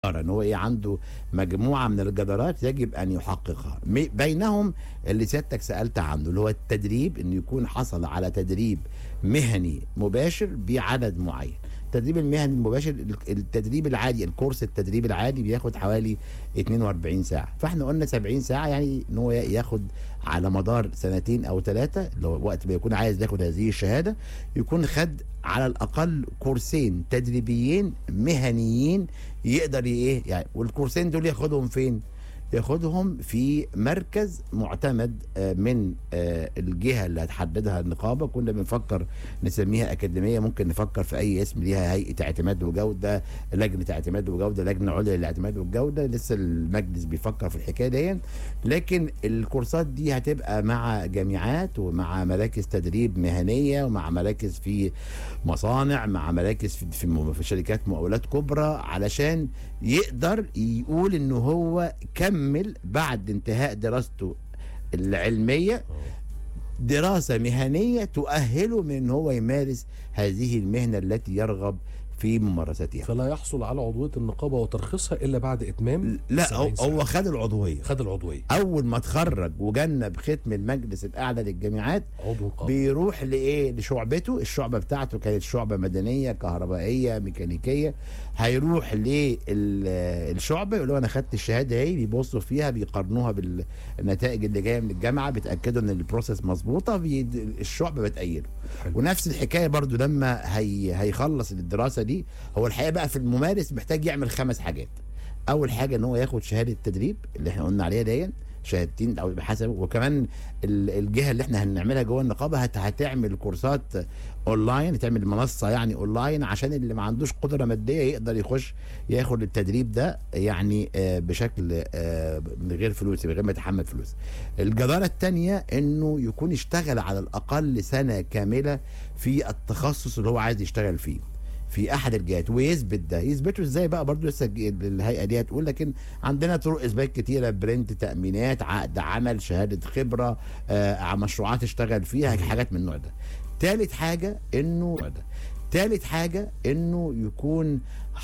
ان هو ايه عنده مجموعه من الجدارات يجب ان يحققها م- بينهم اللي سيادتك سالت عنه اللي هو التدريب انه يكون حصل على تدريب مهني مباشر بعدد معين التدريب المهني المباشر التدريب العادي الكورس التدريب العادي بياخد حوالي 42 ساعه فاحنا قلنا 70 ساعه يعني ان هو ياخد على مدار سنتين او ثلاثه اللي هو وقت ما يكون عايز ياخد هذه الشهاده يكون خد على الاقل كورسين تدريبيين مهنيين يقدر ايه يعني والكورسين دول ياخدهم فين؟ ياخدهم في مركز معتمد آه، من آه، الجهه اللي هتحددها النقابه كنا بنفكر نسميها اكاديميه ممكن نفكر في اي اسم ليها هيئه اعتماد وجوده لجنه اعتماد وجوده لجنه عليا للاعتماد والجوده لسه المجلس بيفكر في الحكايه دي لكن الكورسات دي هتبقى مع جامعات ومع مراكز تدريب مهنيه ومع مراكز في مصانع مع مراكز في, في, م- في شركات مقاولات كبرى علشان يقدر يقول انه هو كمل بعد انتهاء دراسته العلميه دراسه مهنيه تؤهله من ان هو يمارس هذه المهنه التي يرغب في ممارستها فلا يحصل على عضويه النقابه وترخيصها الا بعد اتمام لا هو 70 ساعة. هو خد العضويه خد العضويه اول ما اتخرج وجنب ختم المجلس الاعلى للجامعات عضو نقابه بيروح لايه لشعبته الشعبه بتاعته كانت شعبه مدنيه كهربائيه ميكانيكيه هيروح للشعبه يقول له انا خدت الشهاده اهي بيبصوا فيها بيقارنوها بالنتائج اللي جايه من الجامعه بيتاكدوا ان البروسيس مظبوطه بي- الشعبه بتأيده حلو. ونفس الحكايه برضو لما هي هيخلص الدراسه دي هو الحقيقه بقى في الممارس محتاج يعمل خمس حاجات اول حاجه ان هو ياخد شهاده تدريب اللي احنا قلنا عليها دي شهادتين او بحسب وكمان ال- الجهه اللي احنا هنعملها جوه النقابه هت هتعمل كورسات اونلاين هتعمل منصه يعني اونلاين عشان اللي ما عندوش قدره ماديه يقدر يخش ياخد التدريب ده يعني آه، بشكل آه، من غير فلوس من غير ما يتحمل فلوس. الجداره الثانيه انه يكون اشتغل على الاقل سنه كامله في التخصص اللي هو عايز يشتغل فيه. في احد الجهات ويثبت ده يثبته ازاي بقى برضو لسه الج- الهيئه دي هتقول لكن عندنا طرق اثبات كتيره برنت تامينات عقد عمل شهاده خبره آه مشروعات اشتغل فيها حاجات من النوع ده ثالث حاجه انه ده ثالث حاجه انه يكون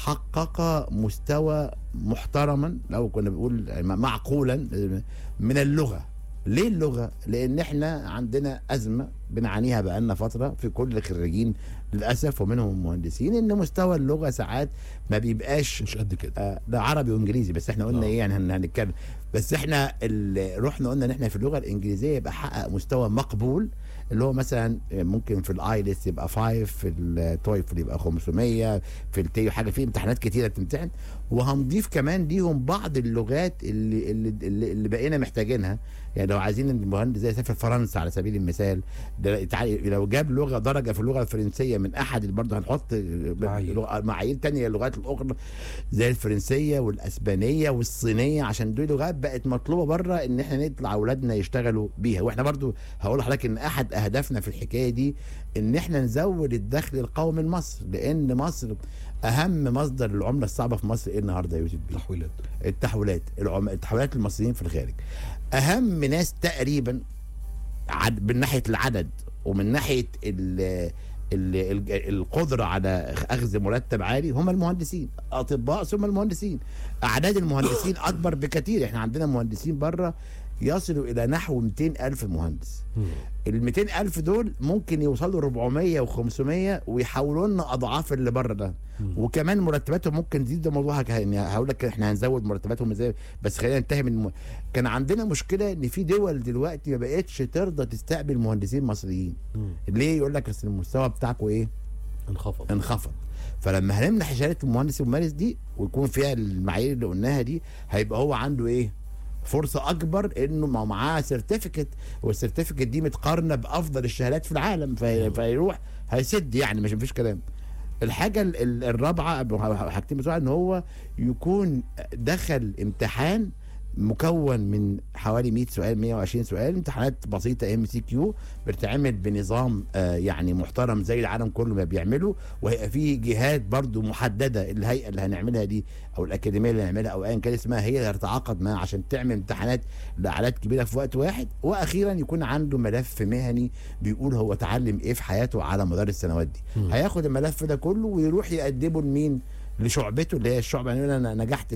حقق مستوى محترما لو كنا بنقول معقولا من اللغه ليه اللغه؟ لان احنا عندنا ازمه بنعانيها بقالنا فتره في كل الخريجين للاسف ومنهم المهندسين ان مستوى اللغه ساعات ما بيبقاش مش قد كده آه، ده عربي وانجليزي بس احنا قلنا آه. ايه يعني هن- هنتكلم بس احنا ال- رحنا قلنا ان احنا في اللغه الانجليزيه يبقى حقق مستوى مقبول اللي هو مثلا ممكن في الايلتس يبقى 5 في التويفل يبقى 500 في التيو حاجه في امتحانات كتيره بتمتحن وهنضيف كمان ليهم بعض اللغات اللي اللي, اللي, اللي بقينا محتاجينها يعني لو عايزين المهندس زي يسافر فرنسا على سبيل المثال ده تعال- لو جاب لغه درجه في اللغه الفرنسيه من احد برضه هنحط معايير. لغة- معايير تانية اللغات الاخرى زي الفرنسيه والاسبانيه والصينيه عشان دول لغات بقت مطلوبه بره ان احنا نطلع اولادنا يشتغلوا بيها واحنا برضو هقول لحضرتك ان احد اهدافنا في الحكايه دي ان احنا نزود الدخل القومي لمصر لان مصر اهم مصدر العمله الصعبه في مصر ايه النهارده يا يوسف بيه؟ تحويلات التحويلات العم... التحويلات المصريين في الخارج اهم ناس تقريبا عد... من ناحيه العدد ومن ناحيه ال... ال... ال... القدره على اخذ مرتب عالي هم المهندسين اطباء ثم المهندسين اعداد المهندسين اكبر بكثير احنا عندنا مهندسين بره يصلوا الى نحو 200 الف مهندس مم. ال 200 الف دول ممكن يوصلوا 400 و500 ويحولوا لنا اضعاف اللي بره ده مم. وكمان مرتباتهم ممكن تزيد ده موضوع هك- يعني هقول لك احنا هنزود مرتباتهم ازاي بس خلينا ننتهي من الم... كان عندنا مشكله ان في دول دلوقتي ما بقتش ترضى تستقبل مهندسين مصريين مم. ليه يقول لك اصل المستوى بتاعكم ايه انخفض انخفض فلما هنمنح شهاده المهندس والممارس دي ويكون فيها المعايير اللي قلناها دي هيبقى هو عنده ايه فرصه اكبر انه ما معاه سيرتيفيكت والسيرتيفيكت دي متقارنه بافضل الشهادات في العالم في فيروح هيسد يعني مش مفيش كلام الحاجه ال- ال- الرابعه حاجتين بسرعه ان هو يكون دخل امتحان مكون من حوالي 100 سؤال 120 سؤال امتحانات بسيطه ام سي كيو بتتعمل بنظام آه يعني محترم زي العالم كله ما بيعمله وهيبقى فيه جهات برضو محدده الهيئه اللي هنعملها دي او الاكاديميه اللي هنعملها او ايا كان اسمها هي اللي هتتعاقد معاها عشان تعمل امتحانات لاعداد كبيره في وقت واحد واخيرا يكون عنده ملف مهني بيقول هو اتعلم ايه في حياته على مدار السنوات دي مم. هياخد الملف ده كله ويروح يقدمه لمين لشعبته اللي هي الشعب يعني يقول انا نجحت